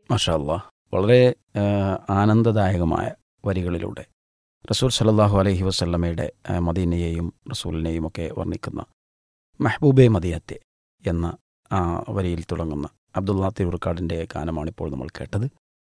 മഷാല്ല വളരെ ആ, ആനന്ദദായകമായ വരികളിലൂടെ റസൂൽ സലല്ലാഹു അലൈഹി വസല്ലമയുടെ ആ, മദീനയെയും റസൂലിനെയും ഒക്കെ വർണ്ണിക്കുന്ന മെഹബൂബെ മദീനത്തെ എന്ന ആ വരിയിൽ തുടങ്ങുന്ന അബ്ദുള്ള തിരുവർക്കാടിൻ്റെ ഗാനമാണിപ്പോൾ നമ്മൾ കേട്ടത്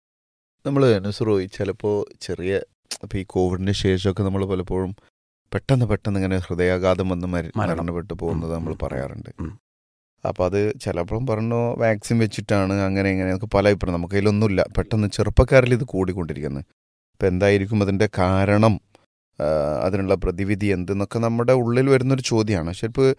നമ്മൾ നുസറോയി ചിലപ്പോൾ ചെറിയ ഇപ്പോൾ ഈ കോവിഡിന് ശേഷമൊക്കെ നമ്മൾ പലപ്പോഴും പെട്ടെന്ന് പെട്ടെന്ന് ഇങ്ങനെ ഹൃദയാഘാതം വന്ന് മര- മരണം. മരണപ്പെട്ടു പോകുന്നത് ഉം, നമ്മൾ ഉം, പറയാറുണ്ട് ഉം. അപ്പോൾ അത് ചിലപ്പോഴും പറഞ്ഞു വാക്സിൻ വെച്ചിട്ടാണ് അങ്ങനെ ഇങ്ങനെ നമുക്ക് പല അഭിപ്രായം നമുക്ക് അതിലൊന്നുമില്ല പെട്ടെന്ന് ചെറുപ്പക്കാരിൽ ഇത് കൂടിക്കൊണ്ടിരിക്കുന്നത് അപ്പം എന്തായിരിക്കും അതിൻ്റെ കാരണം ആ, അതിനുള്ള പ്രതിവിധി എന്തെന്നൊക്കെ നമ്മുടെ ഉള്ളിൽ വരുന്നൊരു ചോദ്യമാണ് പക്ഷെ ഇപ്പോൾ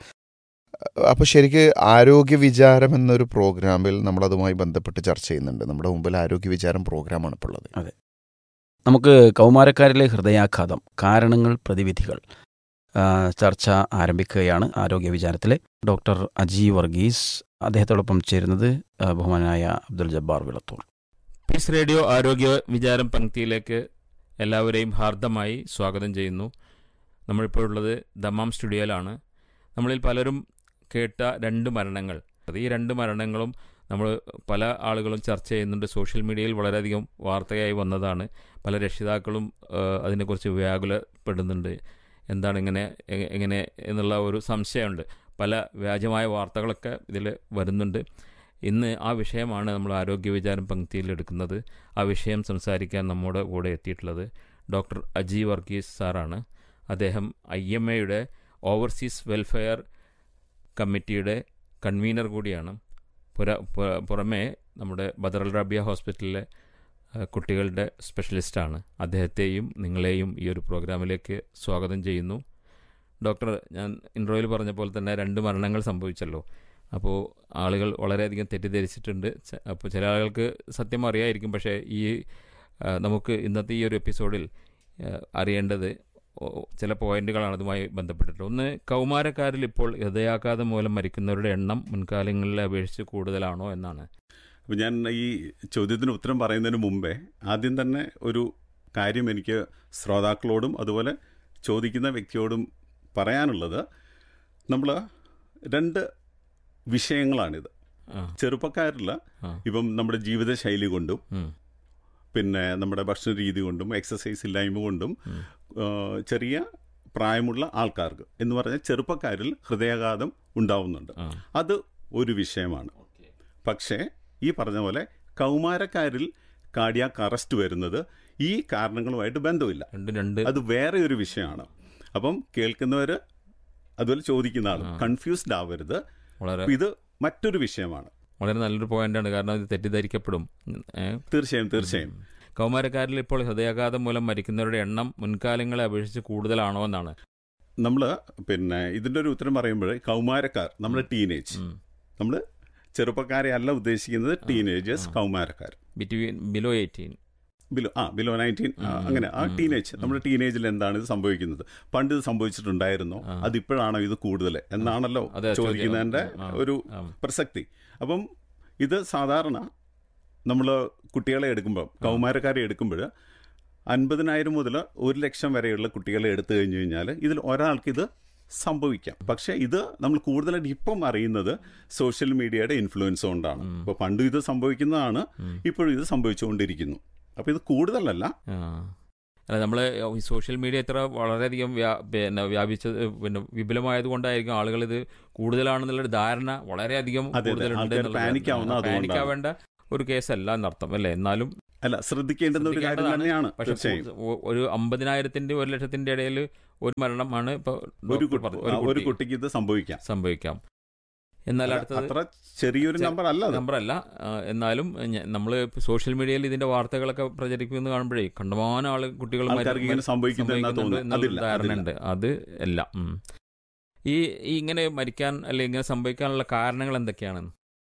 അപ്പോൾ ശരിക്ക് ആരോഗ്യ വിചാരം എന്നൊരു പ്രോഗ്രാമിൽ നമ്മളതുമായി ബന്ധപ്പെട്ട് ചർച്ച ചെയ്യുന്നുണ്ട് നമ്മുടെ മുമ്പിൽ ആരോഗ്യ വിചാരം പ്രോഗ്രാമാണ് ഇപ്പോൾ ഉള്ളത് നമുക്ക് കൗമാരക്കാരിലെ ഹൃദയാഘാതം കാരണങ്ങൾ പ്രതിവിധികൾ ആ, ചർച്ച ആരംഭിക്കുകയാണ് ആരോഗ്യ വിചാരത്തിലെ ഡോക്ടർ അജി വർഗീസ് അദ്ദേഹത്തോടൊപ്പം ചേരുന്നത് ആ, ബഹുമാനായ അബ്ദുൽ ജബ്ബാർ വിളത്തൂർ പീസ് റേഡിയോ ആരോഗ്യ വിചാരം പങ്ക്തിയിലേക്ക് എല്ലാവരെയും ഹാർദമായി സ്വാഗതം ചെയ്യുന്നു നമ്മളിപ്പോൾ ഉള്ളത് ദമാം സ്റ്റുഡിയോയിലാണ് നമ്മളിൽ പലരും കേട്ട രണ്ട് മരണങ്ങൾ അത് ഈ രണ്ട് മരണങ്ങളും നമ്മൾ പല ആളുകളും ചർച്ച ചെയ്യുന്നുണ്ട് സോഷ്യൽ മീഡിയയിൽ വളരെയധികം വാർത്തയായി വന്നതാണ് പല രക്ഷിതാക്കളും ആ, അതിനെക്കുറിച്ച് വ്യാകുലപ്പെടുന്നുണ്ട് എന്താണ് ഇങ്ങനെ എ- എങ്ങനെ എന്നുള്ള ഒരു സംശയമുണ്ട് പല വ്യാജമായ വാർത്തകളൊക്കെ ഇതിൽ വരുന്നുണ്ട് ഇന്ന് ആ വിഷയമാണ് നമ്മൾ ആരോഗ്യ വിചാരം പങ്ക്തിയിൽ എടുക്കുന്നത് ആ വിഷയം സംസാരിക്കാൻ നമ്മുടെ കൂടെ എത്തിയിട്ടുള്ളത് ഡോക്ടർ അജി വർഗീസ് സാറാണ് അദ്ദേഹം ഐ എം എയുടെ ഓവർസീസ് വെൽഫെയർ കമ്മിറ്റിയുടെ കൺവീനർ കൂടിയാണ് പുര പു- പുറമേ നമ്മുടെ ബദറൽ റബിയ ഹോസ്പിറ്റലിലെ ആ, കുട്ടികളുടെ സ്പെഷ്യലിസ്റ്റാണ് അദ്ദേഹത്തെയും നിങ്ങളെയും ഈ ഒരു പ്രോഗ്രാമിലേക്ക് സ്വാഗതം ചെയ്യുന്നു ഡോക്ടർ ഞാൻ ഇൻട്രോയിൽ പറഞ്ഞ പോലെ തന്നെ രണ്ട് മരണങ്ങൾ സംഭവിച്ചല്ലോ അപ്പോൾ ആളുകൾ വളരെയധികം തെറ്റിദ്ധരിച്ചിട്ടുണ്ട് ച- അപ്പോൾ ചില ആളുകൾക്ക് സത്യം അറിയായിരിക്കും പക്ഷേ ഈ ആ, നമുക്ക് ഇന്നത്തെ ഈ ഒരു എപ്പിസോഡിൽ ആ, അറിയേണ്ടത് ഓ- ചില പോയിന്റുകളാണ് അതുമായി ബന്ധപ്പെട്ടിട്ട് ഒന്ന് കൗമാരക്കാരിൽ ഇപ്പോൾ ഹൃദയാഘാതം മൂലം മരിക്കുന്നവരുടെ എണ്ണം മുൻകാലങ്ങളിലെ അപേക്ഷിച്ച് കൂടുതലാണോ എന്നാണ് അപ്പോൾ ഞാൻ ഈ ചോദ്യത്തിന് ഉത്തരം പറയുന്നതിന് മുമ്പേ ആദ്യം തന്നെ ഒരു കാര്യം എനിക്ക് ശ്രോതാക്കളോടും അതുപോലെ ചോദിക്കുന്ന വ്യക്തിയോടും പറയാനുള്ളത് നമ്മൾ രണ്ട് വിഷയങ്ങളാണിത് ആ, ചെറുപ്പക്കാരിൽ ആ. ഇപ്പം നമ്മുടെ ജീവിതശൈലി കൊണ്ടും ഉം, പിന്നെ നമ്മുടെ ഭക്ഷണ രീതി കൊണ്ടും എക്സസൈസ് ഇല്ലായ്മ കൊണ്ടും ഉം. ആ, ചെറിയ പ്രായമുള്ള ആൾക്കാർക്ക് എന്ന് പറഞ്ഞാൽ ചെറുപ്പക്കാരിൽ ഹൃദയാഘാതം ഉണ്ടാവുന്നുണ്ട് ആ. അത് ഒരു വിഷയമാണ് പക്ഷേ ഈ പറഞ്ഞ പോലെ കൗമാരക്കാരിൽ കാർഡിയാക്ക് അറസ്റ്റ് വരുന്നത് ഈ കാരണങ്ങളുമായിട്ട് ബന്ധമില്ല രണ്ടും രണ്ട് അത് വേറെ ഒരു വിഷയമാണ് അപ്പം കേൾക്കുന്നവർ അതുപോലെ ചോദിക്കുന്ന ആൾ ആ. കൺഫ്യൂസ്ഡ് ആവരുത് വളരെ അപ്പൊ ഇത് മറ്റൊരു വിഷയമാണ് വളരെ നല്ലൊരു പോയിന്റാണ് കാരണം ഇത് തെറ്റിദ്ധരിക്കപ്പെടും ഏ? തീർച്ചയായും തീർച്ചയായും കൗമാരക്കാരിൽ ഇപ്പോൾ ഹൃദയാഘാതം മൂലം മരിക്കുന്നവരുടെ എണ്ണം മുൻകാലങ്ങളെ അപേക്ഷിച്ച് കൂടുതലാണോ എന്നാണ് നമ്മൾ പിന്നെ ഇതിൻ്റെ ഒരു ഉത്തരം പറയുമ്പോൾ കൗമാരക്കാർ നമ്മുടെ ടീനേജ് ഉം. നമ്മൾ ചെറുപ്പക്കാരെ അല്ല ഉദ്ദേശിക്കുന്നത് ടീനേജേഴ്സ് ആ. കൗമാരക്കാർ between below eighteen below uh below nineteen ഉം, അങ്ങനെ ആ ഉം, ടീനേജ് ഉം. നമ്മുടെ ടീനേജിൽ എന്താണ് ഇത് സംഭവിക്കുന്നത് പണ്ട് ഇത് സംഭവിച്ചിട്ടുണ്ടായിരുന്നോ ആ. അതിപ്പോഴാണോ ഇത് കൂടുതൽ എന്നാണല്ലോ അതെ, ചോദ്യം. ചോദിക്കുന്നതിന്റെ ആ, ഒരു ആ. പ്രസക്തി അപ്പം ഇത് സാധാരണ നമ്മൾ കുട്ടികളെ എടുക്കുമ്പോൾ കൗമാരക്കാരെ എടുക്കുമ്പോൾ അൻപതിനായിരം മുതൽ ഒരു ലക്ഷം വരെയുള്ള കുട്ടികളെ എടുത്തു കഴിഞ്ഞു കഴിഞ്ഞാൽ ഇതിൽ ഒരാൾക്ക് ഇത് സംഭവിക്കാം പക്ഷേ ഇത് നമ്മൾ കൂടുതലായിട്ട് ഇപ്പം അറിയുന്നത് സോഷ്യൽ മീഡിയയുടെ ഇൻഫ്ലുവൻസ് കൊണ്ടാണ് ഉം. ഇപ്പോൾ പണ്ടും ഇത് സംഭവിക്കുന്നതാണ് ഉം. ഇപ്പോഴും ഇത് സംഭവിച്ചുകൊണ്ടിരിക്കുന്നു അപ്പോൾ ഇത് കൂടുതലല്ല ആ. അല്ല നമ്മൾ ഈ സോഷ്യൽ മീഡിയ ഇത്ര വളരെയധികം വ്യാ പിന്നെ വ്യാപിച്ചത് പിന്നെ വിപുലമായത് കൊണ്ടായിരിക്കും ആളുകൾ ഇത് കൂടുതലാണെന്നുള്ളൊരു ധാരണ വളരെയധികം അതെ, അതെ. കൂടുതലുണ്ട് ആൾക്കാർ എന്നുള്ളത്. panic ആവുന്നത് ആ, panic അതുകൊണ്ടാണ്. ആവേണ്ട ഒരു കേസല്ല എന്നർത്ഥം അല്ലേ എന്നാലും അല്ല ശ്രദ്ധിക്കേണ്ടുന്ന ഒരു കാര്യം ശ്രദ്ധിക്കേണ്ടതാണ്. തന്നെയാണ് പക്ഷെ തീർച്ചയായും ഒ- ഒരു അമ്പതിനായിരത്തിന്റെ ഒരു ലക്ഷത്തിന്റെ ഇടയിൽ ഒരു മരണമാണ് ഇപ്പൊ ഒരു ഡോക്ടർ കുട്ടി പറഞ്ഞത്. ആ, ഒരു കുട്ടി കുട്ടിക്ക് ഇത് സംഭവിക്കാം സംഭവിക്കാം എന്നാൽ അല്ല, അടുത്തത് അത്ര ചെറിയൊരു ചെ- നമ്പർ അല്ല അത് നമ്പറല്ല ആ, എന്നാലും നമ്മൾ സോഷ്യൽ മീഡിയയിൽ ഇതിന്റെ വാർത്തകളൊക്കെ പ്രചരിക്കുമെന്ന് കാണുമ്പോഴേ കണ്ടമാനം ആള് കുട്ടികൾ മരി- ആൾക്കാർക്ക് ഇങ്ങനെ സംഭവിക്കുന്നത് എന്നാ സംഭവിക്കുന്നുണ്ട് തോന്നുന്നത് എന്നുള്ളൊരു അതില്ല അതില്ല. ധാരണയുണ്ട് അത് അല്ല ഉം. ഈ ഈ ഇങ്ങനെ മരിക്കാൻ അല്ലെ ഇങ്ങനെ സംഭവിക്കാനുള്ള കാരണങ്ങൾ എന്തൊക്കെയാണ്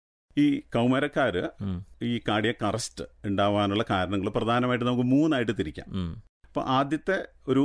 ഈ കൗമാരക്കാര് ഉം, ഈ കാർഡിയക് അറസ്റ്റ് ഉണ്ടാവാനുള്ള കാരണങ്ങൾ പ്രധാനമായിട്ട് നമുക്ക് മൂന്നായിട്ട് തിരിക്കാം ഉം, അപ്പോൾ ആദ്യത്തെ ഒരു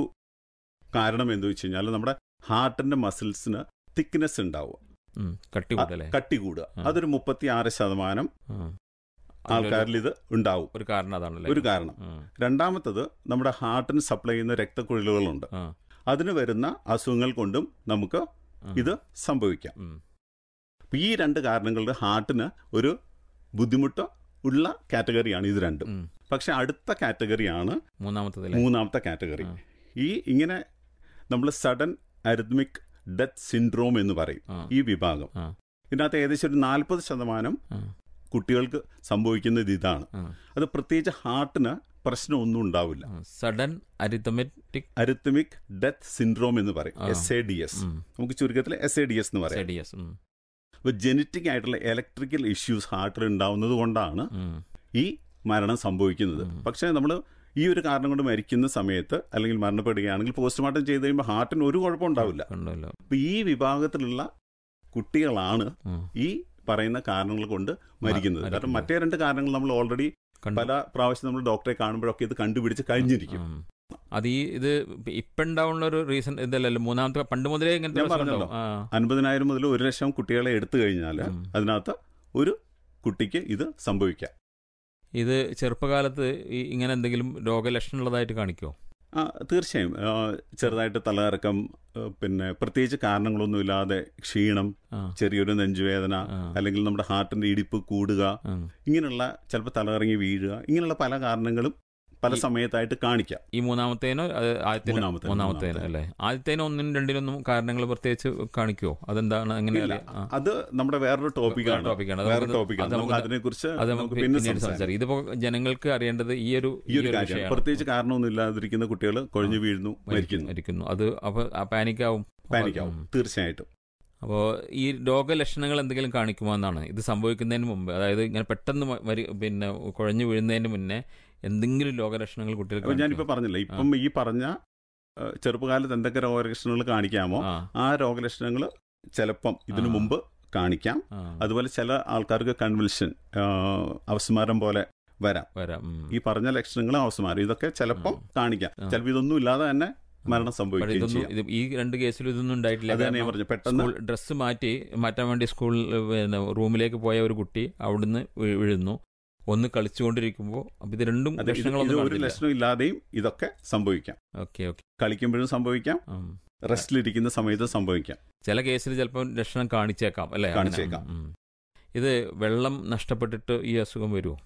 കാരണം എന്ന് വെച്ച് കഴിഞ്ഞാൽ നമ്മുടെ ഹാർട്ടിന്റെ മസിൽസിന് തിക്നെസ് ഉണ്ടാവുക ഉം. കട്ടി ആ, കൂട്ടല്ലേ കട്ടി കൂടുക ആ. അതൊരു മുപ്പത്തി ആറ് ശതമാനം ആ. അതിലൊരു- ആൾക്കാരിൽ ഇത് ഉണ്ടാവും ഒരു കാരണം അതാണല്ലേ ഒരു കാരണം ഉം, രണ്ടാമത്തത് നമ്മുടെ ഹാർട്ടിന് സപ്ലൈ ചെയ്യുന്ന രക്തക്കുഴലുകളുണ്ട് ആ, അതിന് വരുന്ന അസുഖങ്ങൾ കൊണ്ടും നമുക്ക് ആ. ഇത് സംഭവിക്കാം ഉം, അപ്പൊ ഈ രണ്ട് കാരണങ്ങളുടെ ഹാർട്ടിന് ഒരു ബുദ്ധിമുട്ട് ഉള്ള കാറ്റഗറിയാണ് ഇത് രണ്ടും ഉം. പക്ഷെ അടുത്ത കാറ്റഗറിയാണ് മൂന്നാമത്തതല്ലേ മൂന്നാമത്തെ കാറ്റഗറി ആ. ഈ ഇങ്ങനെ നമ്മൾ സഡൻ അരിത്മിക് ഡെത്ത് സിൻഡ്രോം എന്ന് പറയും ആ. ഈ വിഭാഗം ആ. ഇതിനകത്ത് ഏകദേശം ഒരു നാൽപ്പത് ശതമാനം ആ. കുട്ടികൾക്ക് സംഭവിക്കുന്നത് ഇതാണ് ആ. അത് പ്രത്യേകിച്ച് ഹാർട്ടിന് പ്രശ്നമൊന്നും ഉണ്ടാവില്ല sudden arithmetic arrhythmic death syndrome എന്ന് പറയും ആ. എസ് എ ഡി എസ് നമുക്ക് ചുരുക്കത്തിൽ എസ് എ ഡി എസ് എന്ന് പറയാം സെഡിയസ് അപ്പോൾ ജനറ്റിക് ആയിട്ടുള്ള ഇലക്ട്രിക്കൽ ഇഷ്യൂസ് ഹാർട്ടിൽ ഉണ്ടാവുന്നത് കൊണ്ടാണ് ഈ മരണം സംഭവിക്കുന്നത് ഉം. പക്ഷേ നമ്മൾ ഈ ഒരു കാരണം കൊണ്ട് മരിക്കുന്ന സമയത്ത് അല്ലെങ്കിൽ മരണപ്പെടുകയാണെങ്കിൽ പോസ്റ്റ്മോർട്ടം ചെയ്ത് കഴിയുമ്പോൾ ഹാർട്ടിന് ഒരു കുഴപ്പം ഉണ്ടാവില്ല ഉണ്ടല്ലോ അപ്പോൾ ഈ വിഭാഗത്തിലുള്ള കുട്ടികളാണ് ഉം. ഈ പറയുന്ന കാരണങ്ങൾ കൊണ്ട് മരിക്കുന്നത് കാരണം മരിക്കുന്നത്. മറ്റേ രണ്ട് കാരണങ്ങൾ നമ്മൾ ഓൾറെഡി കണ്ടു. പല പ്രാവശ്യം നമ്മൾ ഡോക്ടറെ കാണുമ്പോഴൊക്കെ ഇത് കണ്ടുപിടിച്ച് കഴിഞ്ഞിരിക്കും ഉം. അത് ഈ ഇത് ഇപ്പൊ ഉണ്ടാവുന്ന ഒരു റീസൺ ഇതല്ലല്ലോ മൂന്നാമത്തെ പണ്ട് മുതലേ ഇങ്ങനത്തെ ഞാൻ പ്രശ്നം പറഞ്ഞല്ലോ. ഉണ്ടാവും. ആ. അൻപതിനായിരം മുതൽ ഒരു ലക്ഷം കുട്ടികളെ എടുത്തു കഴിഞ്ഞാൽ ഉം. അതിനകത്ത് ഒരു കുട്ടിക്ക് ഇത് സംഭവിക്കാം ഇത് ചെറുപ്പകാലത്ത് ഈ ഇങ്ങനെ എന്തെങ്കിലും രോഗലക്ഷണം ഉള്ളതായിട്ട് കാണിക്കോ ആ തീർച്ചയായും ആ, ചെറുതായിട്ട് തലകറക്കം ആ, പിന്നെ പ്രത്യേകിച്ച് കാരണങ്ങളൊന്നുമില്ലാതെ ക്ഷീണം ആ. ചെറിയൊരു നെഞ്ചുവേദന ആ. അല്ലെങ്കിൽ നമ്മുടെ ഹാർട്ടിന്റെ ഇടിപ്പ് കൂടുക ആ. ഇങ്ങനെയുള്ള ചിലപ്പോൾ തലകറങ്ങി വീഴുക ഇങ്ങനെയുള്ള പല കാരണങ്ങളും പല ഈ- സമയത്തായിട്ട് കാണിക്കാം ഈ മൂന്നാമത്തേനോ അത് ആദ്യത്തേനോ മൂന്നാമത്തേനോ, മൂന്നാമത്തേനോ മൂന്നാമത്തേനോ. അല്ലേ ആദ്യത്തേനോ ഒന്നിനും രണ്ടിനൊന്നും കാരണങ്ങൾ പ്രത്യേകിച്ച് കാണിക്കുമോ അതെന്താണ് ഇല്ല എങ്ങനെയല്ല അത് നമ്മുടെ വേറൊരു ടോപ്പിക്കാണ് ടോപ്പിക്കാണ് അത് വേറെ നമുക്ക് ടോപ്പിക്കാണ് അത് നമുക്ക് നമുക്ക് അതിനെക്കുറിച്ച് അത് നമുക്ക് നമുക്ക് പിന്നെ പിന്നീട് സംസാരിക്കാം സംസാരിക്കും ഇതിപ്പോ ജനങ്ങൾക്ക് അറിയേണ്ടത് ഈ ഒരു ഈ ഒരു കാര്യം വിഷയമാണ്. പ്രത്യേകിച്ച് കാരണമൊന്നും ഇല്ലാതിരിക്കുന്ന കുട്ടികൾ കൊഴിഞ്ഞു വീഴുന്നു മരിക്കുന്നു മരിക്കുന്നു അത് അപ്പൊ പാനിക്കാവും പാനിക്കാവും തീർച്ചയായിട്ടും അപ്പോൾ ഈ രോഗലക്ഷണങ്ങൾ എന്തെങ്കിലും കാണിക്കുമോ എന്നാണ് ഇത് സംഭവിക്കുന്നതിന് മുമ്പ് അതായത് ഇങ്ങനെ പെട്ടെന്ന് മ- മരി പിന്നെ കുഴഞ്ഞു വീഴുന്നതിന് മുന്നേ എന്തെങ്കിലും രോഗലക്ഷണങ്ങൾ കുട്ടികൾക്ക് അപ്പൊ ഞാനിപ്പോ പറഞ്ഞില്ല ഇപ്പം ഈ പറഞ്ഞ ആ, ചെറുപ്പകാലത്ത് എന്തൊക്കെ രോഗലക്ഷണങ്ങൾ കാണിക്കാമോ ആ, ആ രോഗലക്ഷണങ്ങൾ ചിലപ്പം ഇതിനു ആ. മുമ്പ് കാണിക്കാം ആ, അതുപോലെ ചില ആൾക്കാർക്ക് കൺവൽഷൻ അവസ്മാരം പോലെ വരാം വരാം ഉം. ഈ പറഞ്ഞ ലക്ഷണങ്ങൾ അവസ്മാരം ഇതൊക്കെ ചിലപ്പം കാണിക്കാം ആ. ചിലപ്പോൾ ഇതൊന്നും ഇല്ലാതെ തന്നെ മരണം പക്ഷേ സംഭവിക്കുകയും ഇതൊന്നും ചെയ്യാം ഇത് ഈ രണ്ട് കേസിലും ഇതൊന്നും ഉണ്ടായിട്ടില്ല അത് തന്നെ ഞാൻ കാരണം പറഞ്ഞു പെട്ടെന്ന് സ്കൂൾ ഡ്രസ്സ് മാറ്റി മാറ്റാൻ വേണ്ടി സ്കൂളിൽ പിന്നെ റൂമിലേക്ക് പോയ ഒരു കുട്ടി അവിടുന്ന് വീ- വീഴുന്നു ഒന്ന് കളിച്ചുകൊണ്ടിരിക്കുമ്പോൾ അപ്പൊ ഇത് രണ്ടും അത് ഇത് ഇത് ലക്ഷണങ്ങളൊന്നും ഒരു കാണില്ല ലക്ഷണം ഇല്ലാതെയും ഇതൊക്കെ സംഭവിക്കാം ഓക്കെ ഓക്കെ കളിക്കുമ്പോഴും സംഭവിക്കാം ഉം. റെസ്റ്റിലിരിക്കുന്ന സമയത്ത് സംഭവിക്കാം ചില കേസിൽ ചിലപ്പോൾ ലക്ഷണം കാണിച്ചേക്കാം അല്ലെ അങ്ങനെ? കാണിച്ചേക്കാം. ഉം, ഉം. ഇത് വെള്ളം നഷ്ടപ്പെട്ടിട്ട് ഈ അസുഖം വരുമോ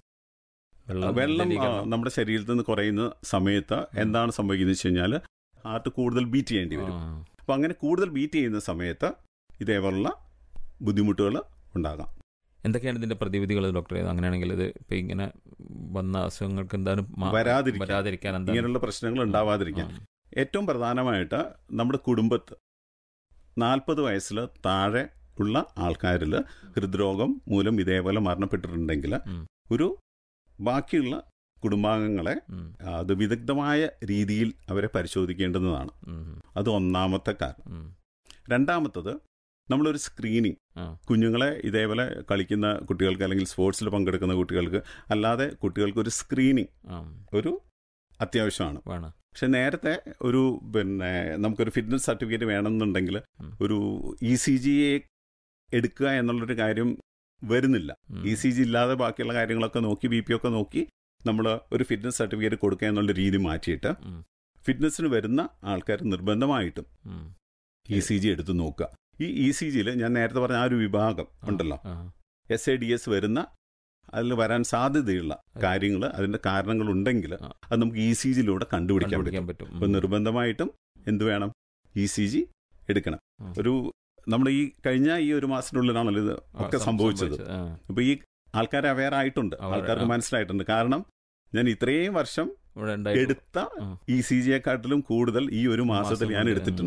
വെള്ളം ആ, മലിനീകരണം. നമ്മുടെ ശരീരത്തിൽ നിന്ന് കുറയുന്ന സമയത്ത് എന്താണ് സംഭവിക്കുന്നത് വെച്ച് കഴിഞ്ഞാൽ ഹാർട്ട് കൂടുതൽ ബീറ്റ് ചെയ്യേണ്ടി വരും ആ. അപ്പൊ അങ്ങനെ കൂടുതൽ ബീറ്റ് ചെയ്യുന്ന സമയത്ത് ഇതേപോലുള്ള ബുദ്ധിമുട്ടുകൾ ഉണ്ടാകാം എന്തൊക്കെയാണ് ഇതിന്റെ പ്രതിവിധികൾ ഡോക്ടറെ അങ്ങനെയാണെങ്കിൽ ഇത് ഇപ്പൊ ഇങ്ങനെ വന്ന അസുഖങ്ങൾക്ക് എന്താണ് മാ- വരാതിരിക്കാൻ. വരാതിരിക്കാൻ എന്താണ് ഇങ്ങനെയുള്ള പ്രശ്നങ്ങൾ ഉണ്ടാവാതിരിക്കാൻ ആ. ഏറ്റവും പ്രധാനമായിട്ട് നമ്മുടെ കുടുംബത്ത് നാൽപ്പത് വയസ്സിൽ താഴെ ഉള്ള ആൾക്കാരിൽ ഹൃദ്രോഗം മൂലം ഇതേപോലെ മരണപ്പെട്ടിട്ടുണ്ടെങ്കിൽ ഉം. ഒരു ബാക്കിയുള്ള കുടുംബാംഗങ്ങളെ ഉം, അത് വിദഗ്ധമായ രീതിയിൽ അവരെ പരിശോധിക്കേണ്ടുന്നതാണ് ഉം, അത് ഒന്നാമത്തെ കാരണം ഉം. രണ്ടാമത്തത് നമ്മളൊരു സ്ക്രീനിങ് ആ. കുഞ്ഞുങ്ങളെ ഇതേപോലെ കളിക്കുന്ന കുട്ടികൾക്ക് അല്ലെങ്കിൽ സ്പോർട്സിൽ പങ്കെടുക്കുന്ന കുട്ടികൾക്ക് അല്ലാതെ കുട്ടികൾക്ക് ഒരു സ്ക്രീനിങ് ആ, ഒരു അത്യാവശ്യമാണ് വേണം പക്ഷെ നേരത്തെ ഒരു പിന്നെ നമുക്കൊരു ഫിറ്റ്നസ് സർട്ടിഫിക്കറ്റ് വേണമെന്നുണ്ടെങ്കിൽ ഉം. ഒരു ഇ സി ജിയെ എടുക്കുക എന്നുള്ളൊരു കാര്യം വരുന്നില്ല ഉം. ഇ സി ജി ഇല്ലാതെ ബാക്കിയുള്ള കാര്യങ്ങളൊക്കെ നോക്കി ബി പി ഒക്കെ നോക്കി നമ്മൾ ഒരു ഫിറ്റ്നസ് സർട്ടിഫിക്കറ്റ് കൊടുക്കുക എന്നുള്ള രീതി മാറ്റിയിട്ട് ഉം. ഫിറ്റ്നസിന് വരുന്ന ആൾക്കാർ നിർബന്ധമായിട്ടും ഉം. ഇ സി ജി എടുത്ത് നോക്കുക ഈ ഇ സി ജിയിൽ ഞാൻ നേരത്തെ പറഞ്ഞ ആ ഒരു വിഭാഗം ഉണ്ടല്ലോ ആ, എസ് എ ഡി എസ് വരുന്ന അതിൽ വരാൻ സാധ്യതയുള്ള കാര്യങ്ങൾ അതിന്റെ കാരണങ്ങൾ ഉണ്ടെങ്കിൽ ആ. അത് നമുക്ക് ഇ സി ജിയിലൂടെ കണ്ടുപിടിക്കാൻ പറ്റും കണ്ടുപിടിക്കാൻ പറ്റും അപ്പൊ ഉം. നിർബന്ധമായിട്ടും എന്ത് വേണം ഇ സി ജി എടുക്കണം ഉം. ഒരു നമ്മൾ ഈ കഴിഞ്ഞ ഈ ഒരു മാസത്തിനുള്ളിലാണല്ലോ ഇത് ആ, ഒക്കെ സം- സംഭവിച്ചത് ആ, അപ്പൊ ഈ ആൾക്കാരെ അവെയർ ആയിട്ടുണ്ട് Aware, ആൾക്കാർക്ക് ആ. മനസ്സിലായിട്ടുണ്ട് കാരണം ഞാൻ ഇത്രയും വർഷം ഇവിടെ ഉണ്ടായിട്ട് എടുത്ത ആ. ഇ സി ജിയെക്കാട്ടിലും കൂടുതൽ ഈ ഒരു മാസത്തിൽ മാസം ഞാൻ കൊണ്ട് എടുത്തിട്ടുണ്ട്